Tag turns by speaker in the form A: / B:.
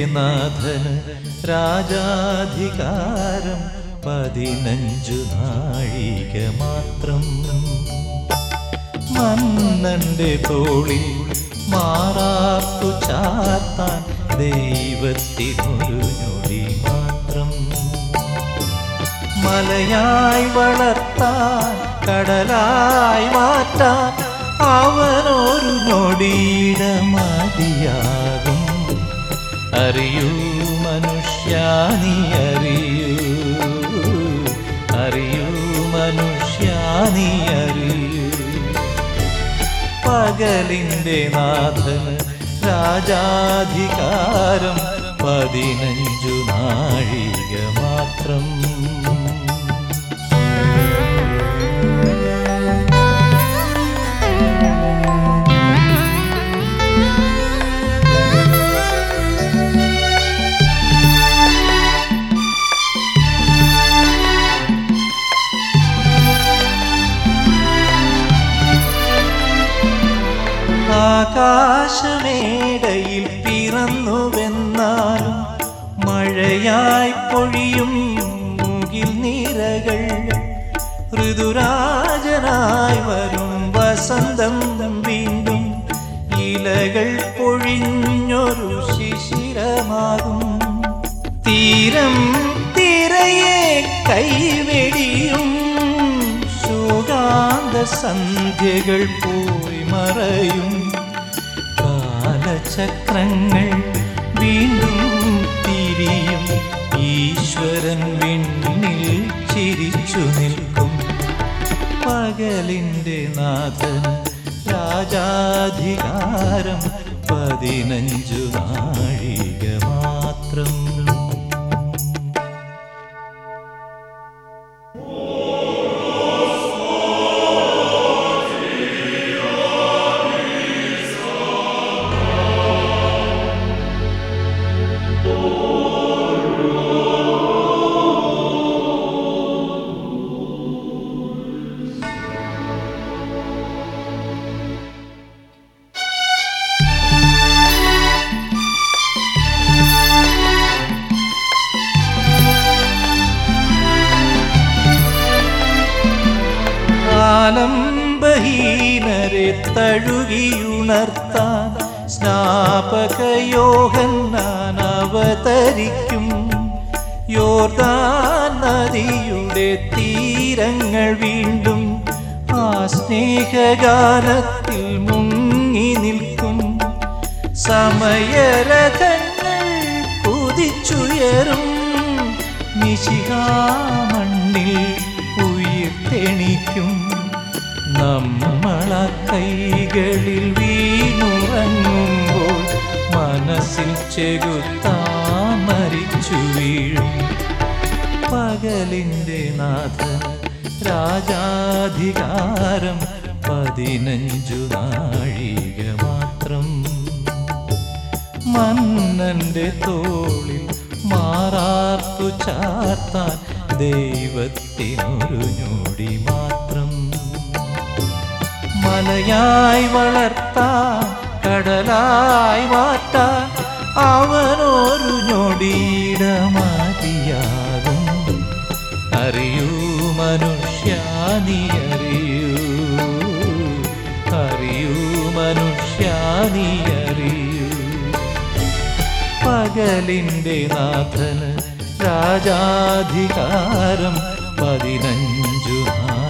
A: നാഥന് രാജാധികാരം പതിനഞ്ചു നാഴിക മാത്രം മന്നന്റെ തോളിൽ മാറാത്തു ചാത്താൻ ദൈവത്തിനൊരു ഞൊടി മാത്രം മലയായി വളർത്താൻ കടലായി മാറ്റാൻ അവനൊരു ഞൊടിയിട മതിയാകും അറിയൂ മനുഷ്യാനി അറിയൂ അറിയൂ മനുഷ്യാനി അറിയൂ പകലിന്റെ നാഥന് രാജാധികാരം പതിനഞ്ചു നാഴിക മാത്രം ആകാശമേടയിൽ പിറന്നുവെന്നാലും മഴയായി പൊഴിയും മുകിൽ നിരകൾ ഋതുരാജനായി വരും വസന്തം വീണ്ടും ഇലകൾ പൊഴിഞ്ഞൊരു ശിശിരമാകും തീരം തിരയെ കൈവെടിയും സുഗാന്ത സന്ധ്യകൾ പോയി മറയും കാലചക്രങ്ങൾ വീണ്ടും തിരിയും ഈശ്വരൻ വിണ്ണിൽ ചിരിച്ചു നിൽക്കും പകലിൻ്റെ നാഥൻ രാജാധികാരം പതിനഞ്ചു നാഴിക മാത്രം ആലംബഹീനരെ തഴുകിയുണർത്താൻ സ്നാപകയോഹന്നാൻ അവതരിക്കും യോർദാൻ നദിയുടെ തീരങ്ങൾ വീണ്ടും ആ സ്നേഹഗാനത്തിൽ മുങ്ങി നിൽക്കും സമയരഥങ്ങൾ കുതിച്ചുയരും നിശികാമണ്ണിൽ ഉയർത്തെണിക്കും നമ്മള കൈകളിൽ വീണുറങ്ങുമ്പോൾ മനസ്സിൽ ചെകുത്താൻ മരിച്ചു വീഴും പകലിൻ്റെ നാഥൻ രാജാധികാരം പതിനഞ്ചു നാഴിക മാത്രം മന്നന്റെ തോളിൽ മാറാർത്തു ചാർത്താൻ ദൈവത്തിനൊരു ഞൊടി മാത്രം മലയായി വളർത്താൻ കടലായി മാറ്റാൻ അവനൊരു ഞൊടിയിട മതിയാകും അറിയൂ മനുഷ്യാനി അറിയൂ അറിയൂ മനുഷ്യാനി അറിയൂ പകലിൻ്റെ നാഥന് രാജാധികാരം പതിനഞ്ചു നാ